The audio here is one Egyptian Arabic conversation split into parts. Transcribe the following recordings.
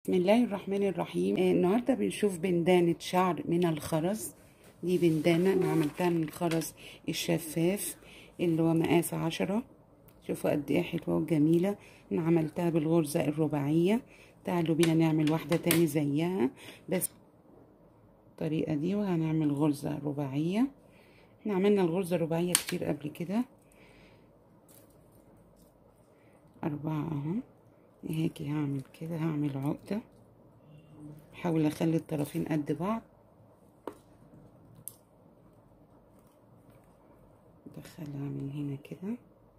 بسم الله الرحمن الرحيم آه، النهارده بنشوف بندانة شعر من الخرز دي بندانة انا عملتها من الخرز الشفاف اللي هو مقاس عشرة شوفوا قد ايه حلوة وجميلة انا عملتها بالغرزة الرباعية تعالوا بينا نعمل واحدة تاني زيها بس الطريقة دي وهنعمل غرزة رباعية احنا عملنا الغرزة الرباعية كتير قبل كده أربعة اهو هيك هعمل كده هعمل عقدة احاول اخلي الطرفين قد بعض ادخلها من هنا كده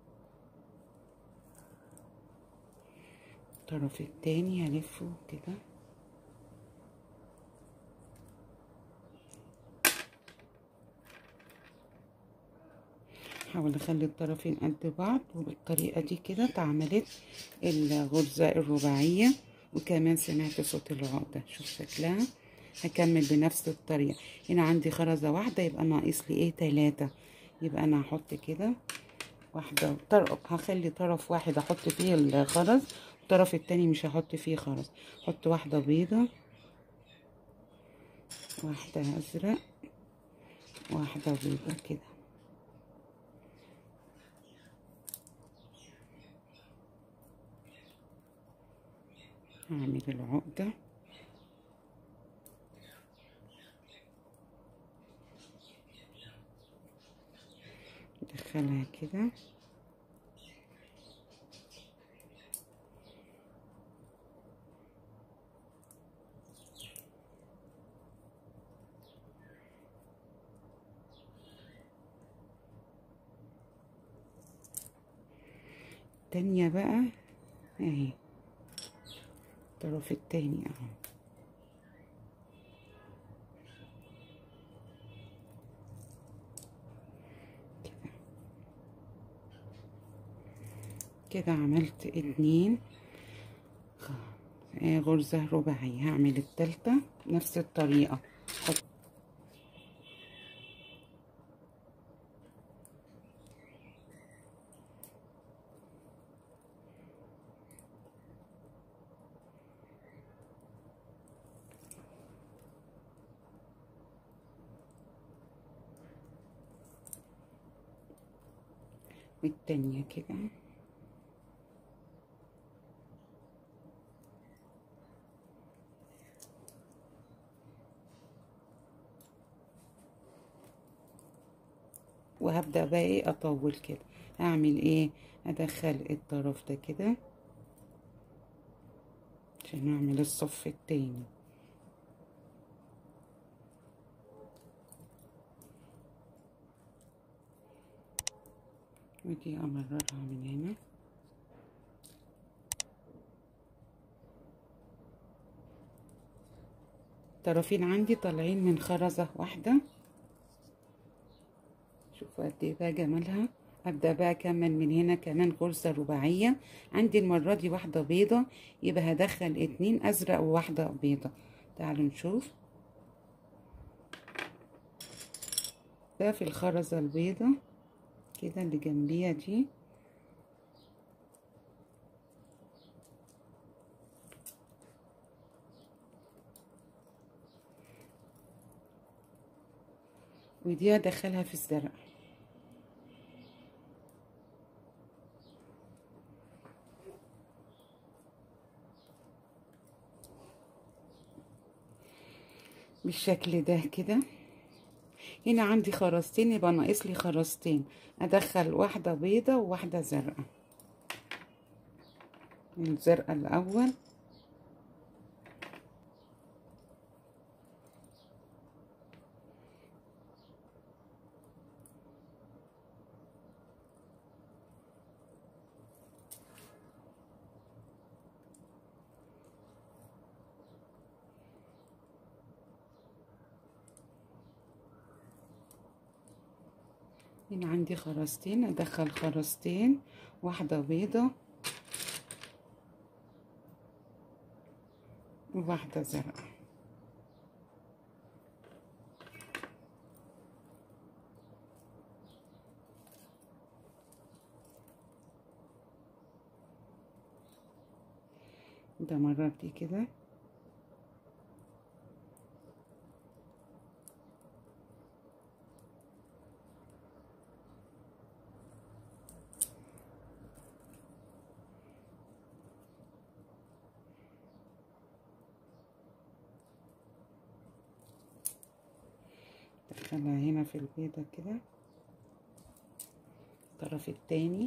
الطرف التاني هلفه كده احاول اخلي الطرفين قد بعض وبالطريقه دي كده اتعملت الغرزه الرباعيه وكمان سمعت صوت العقده شوف شكلها هكمل بنفس الطريقه هنا عندي خرزه واحده يبقى ناقص لي ايه تلاتة يبقى انا هحط كده واحده طرف هخلي طرف واحد احط فيه الخرز والطرف التاني مش هحط فيه خرز احط واحده بيضه واحده ازرق واحده بيضه كده هعمل العقدة ادخلها كده التانية بقى اهي الطرف التاني اهو كده كده عملت اتنين غرزة رباعية هعمل التالتة نفس الطريقة حط والتانية كده وهبدأ بقى ايه اطول كده هعمل ايه ادخل الطرف ده كده عشان اعمل الصف التاني ودي امررها من هنا الطرفين عندي طالعين من خرزة واحدة شوفوا قد ايه بقى جمالها ابدا بقى اكمل من هنا كمان غرزة رباعية عندي المرة دي واحدة بيضة يبقى هدخل اتنين ازرق وواحدة بيضة تعالوا نشوف ده في الخرزة البيضة كده اللي جنبيها دي ودي هدخلها في الزرع بالشكل ده كده هنا عندي خرزتين يبقى ناقص لي خرزتين ادخل واحده بيضه وواحده زرقاء الزرقاء الاول هنا عندي خرزتين ادخل خرزتين واحدة بيضة وواحدة زرقاء ده مرة دي كده ادخلها هنا في البيضة كده الطرف التاني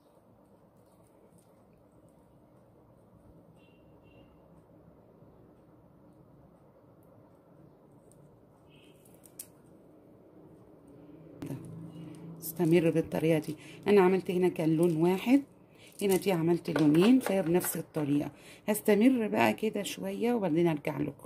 استمر بالطريقة دي انا عملت هنا كان لون واحد هنا دي عملت لونين فهي بنفس الطريقة هستمر بقى كده شوية وبعدين ارجع لكم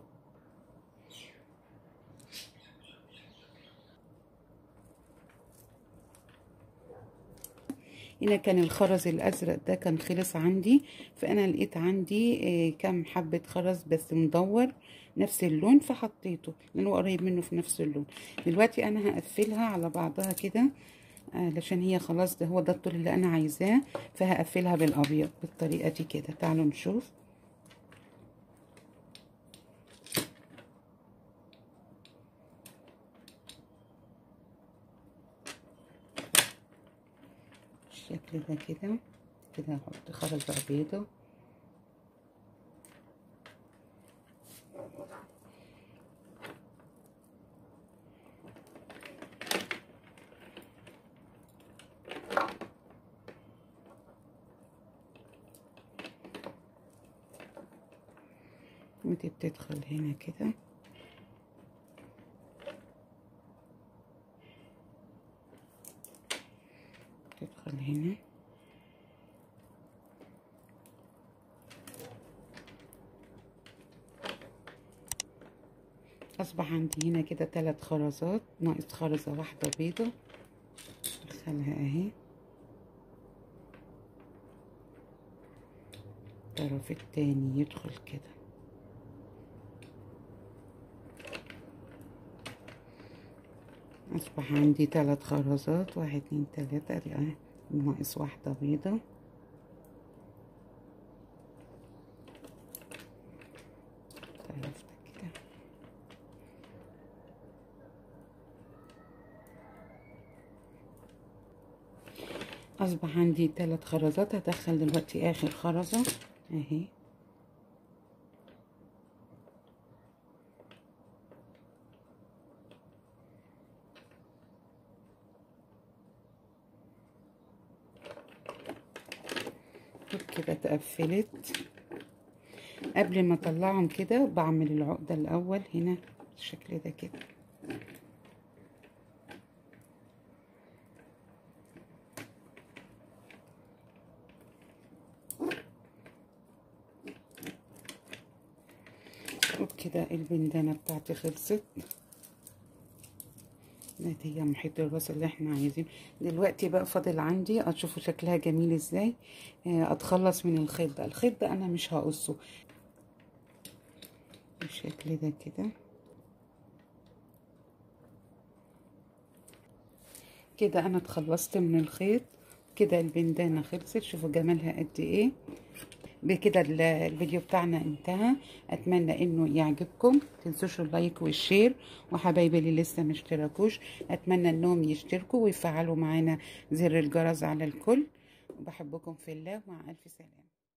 هنا كان الخرز الازرق ده كان خلص عندي فانا لقيت عندي آه، كام حبة خرز بس مدور نفس اللون فحطيته لانه قريب منه في نفس اللون دلوقتي انا هقفلها على بعضها كده علشان هي خلاص ده هو ده الطول اللي انا عايزاه فهقفلها بالابيض بالطريقه دي كده تعالوا نشوف الشكل ده كده كده هحط خرزة بيضة ودي بتدخل هنا كده تدخل هنا اصبح عندي هنا كده ثلاث خرزات ناقص خرزة واحدة بيضة ادخلها اهي الطرف التاني يدخل كده اصبح عندي ثلاث خرزات واحد اتنين تلاتة ادي اهي ناقص واحدة بيضة الطرف ده كده اصبح عندي ثلاث خرزات هدخل دلوقتي اخر خرزة اهي كده اتقفلت قبل ما اطلعهم كده بعمل العقدة الاول هنا بالشكل ده كده وبكده البندانة بتاعتي خلصت ده هي محيط الراس اللي احنا عايزينه دلوقتي بقى فاضل عندي اشوفوا شكلها جميل ازاي اتخلص من الخيط ده الخيط ده انا مش هقصه بالشكل ده كده كده انا اتخلصت من الخيط كده البندانة خلصت شوفوا جمالها قد ايه بكده الفيديو بتاعنا انتهى اتمنى انه يعجبكم تنسوش اللايك والشير وحبايبي اللي لسه مشتركوش اتمنى انهم يشتركوا ويفعلوا معانا زر الجرس على الكل بحبكم في الله مع الف سلامه